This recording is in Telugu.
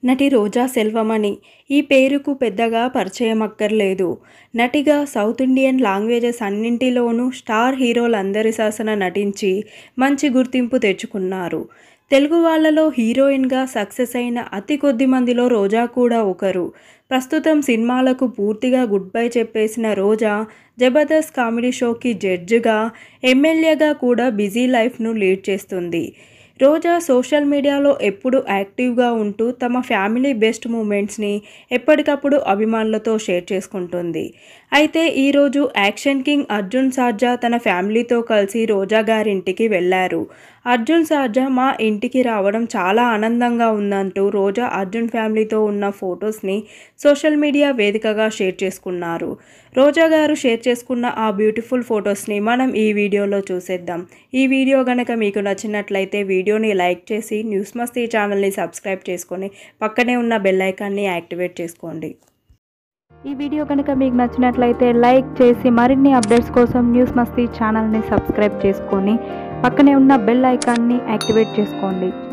నటి రోజా సెల్వమణి ఈ పేరుకు పెద్దగా పరిచయం అక్కర్లేదు నటిగా సౌత్ ఇండియన్ లాంగ్వేజెస్ అన్నింటిలోనూ స్టార్ హీరోలందరి సరసన నటించి మంచి గుర్తింపు తెచ్చుకున్నారు తెలుగు వాళ్ళలో హీరోయిన్గా సక్సెస్ అయిన అతి కొద్ది మందిలో రోజా కూడా ఒకరు ప్రస్తుతం సినిమాలకు పూర్తిగా గుడ్ బై చెప్పేసిన రోజా జబర్దస్త్ కామెడీ షోకి జడ్జిగా ఎమ్మెల్యేగా కూడా బిజీ లైఫ్ను లీడ్ చేస్తుంది రోజా సోషల్ మీడియాలో ఎప్పుడు యాక్టివ్గా ఉంటూ తమ ఫ్యామిలీ బెస్ట్ మూమెంట్స్ని ఎప్పటికప్పుడు అభిమానులతో షేర్ చేసుకుంటుంది అయితే ఈరోజు యాక్షన్ కింగ్ అర్జున్ సార్జా తన ఫ్యామిలీతో కలిసి రోజా గారింటికి వెళ్ళారు అర్జున్ సార్జా మా ఇంటికి రావడం చాలా ఆనందంగా ఉందంటూ రోజా అర్జున్ ఫ్యామిలీతో ఉన్న ఫొటోస్ని సోషల్ మీడియా వేదికగా షేర్ చేసుకున్నారు రోజా గారు షేర్ చేసుకున్న ఆ బ్యూటిఫుల్ ఫొటోస్ని మనం ఈ వీడియోలో చూసేద్దాం ఈ వీడియో కనుక మీకు నచ్చినట్లయితే వీడియోని లైక్ చేసి న్యూస్ మస్తీ ఛానల్ని సబ్స్క్రైబ్ చేసుకొని పక్కనే ఉన్న బెల్ ఐకాన్ని యాక్టివేట్ చేసుకోండి ఈ వీడియో కనుక మీకు నచ్చినట్లయితే లైక్ చేసి మరిన్ని అప్డేట్స్ కోసం న్యూస్ మస్తీ ఛానల్ని సబ్స్క్రైబ్ చేసుకొని పక్కనే ఉన్న బెల్ ఐకాన్ని యాక్టివేట్ చేసుకోండి